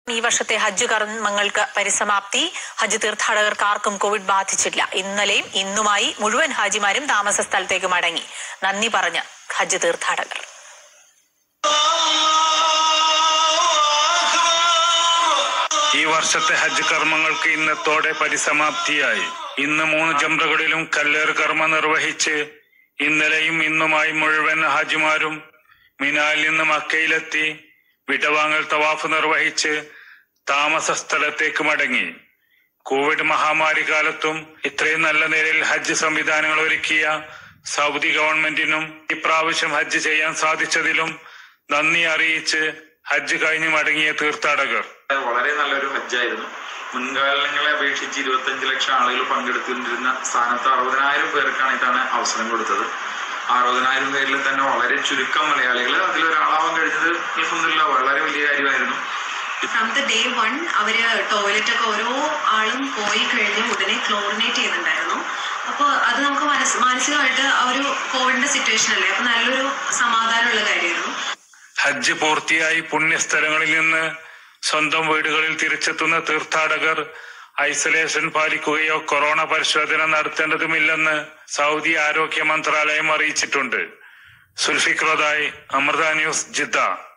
ഈ വർഷത്തെ ഹജ്ജ് കർമ്മങ്ങൾക്ക് പരിസമാപ്തി ഹജ്ജ് തീർത്ഥാടകർക്ക് ആർക്കും കോവിഡ് ബാധിച്ചില്ല ഇന്നലെയും ഇന്നുമായി മുഴുവൻ ഹാജിമാരും താമസ സ്ഥലത്തേക്ക് മടങ്ങി നന്ദി പറഞ്ഞ് ഹജ്ജ് തീർത്ഥാടകർ ഈ വർഷത്തെ ഹജ്ജ് കർമ്മങ്ങൾക്ക് ഇന്നത്തോടെ പരിസമാപ്തിയായി ഇന്ന് മൂന്ന് ജംറകളിലും കല്ലേറ് കർമ്മം നിർവഹിച്ച് ഇന്നലെയും ഇന്നുമായി മുഴുവൻ ഹാജിമാരും മിനാലിൽ നിന്ന് മക്കയിലെത്തി വിടവാങ്ങൽ തവാഫ് നിർവഹിച്ച് താമസ സ്ഥലത്തേക്ക് മടങ്ങി കോവിഡ് മഹാമാരി കാലത്തും ഇത്രയും നല്ല നിലയിൽ ഹജ്ജ് സംവിധാനങ്ങൾ ഒരുക്കിയ സൗദി ഗവൺമെന്റിനും ഇപ്രാവശ്യം ഹജ്ജ് ചെയ്യാൻ സാധിച്ചതിലും നന്ദി അറിയിച്ച് ഹജ്ജ് കഴിഞ്ഞ് മടങ്ങിയ തീർത്ഥാടകർ വളരെ നല്ലൊരു ഹജ്ജായിരുന്നു മുൻകാലങ്ങളെ അപേക്ഷിച്ച് ഇരുപത്തഞ്ച് ലക്ഷം ആളുകൾ പങ്കെടുത്തുകൊണ്ടിരുന്ന സ്ഥാനത്ത് അറുപതിനായിരം പേർക്കാണ് ഇതാണ് അവസരം കൊടുത്തത് ആ അറുപതിനായിരം പേരിൽ തന്നെ വളരെ ചുരുക്കം മലയാളികൾ അതിലൊരാളാവാൻ കഴിഞ്ഞത് അൽഹംദുലില്ലാ വളരെ വലിയ കാര്യമായിരുന്നു ഫ്രം ദ ഡേ വൺ അവര് ടോയ്ലറ്റ് ഒക്കെ ഓരോ ആളും പോയി കഴിഞ്ഞ് ഉടനെ ക്ലോറിനേറ്റ് ചെയ്യുന്നുണ്ടായിരുന്നു അപ്പോൾ അത് നമുക്ക് മനസ് മാനസികമായിട്ട് ആ ഒരു കോവിഡിന്റെ സിറ്റുവേഷൻ അല്ലേ അപ്പൊ നല്ലൊരു സമാധാനമുള്ള കാര്യമായിരുന്നു ഹജ്ജ് പൂർത്തിയായി പുണ്യസ്ഥലങ്ങളിൽ നിന്ന് സ്വന്തം വീടുകളിൽ തിരിച്ചെത്തുന്ന തീർത്ഥാടകർ ഐസൊലേഷൻ പാലിക്കുകയോ കൊറോണ പരിശോധന നടത്തേണ്ടതുമില്ലെന്ന് സൗദി ആരോഗ്യ മന്ത്രാലയം അറിയിച്ചിട്ടുണ്ട് സുൽഫിക്രോദായി അമൃത ന്യൂസ് ജിദ്ദ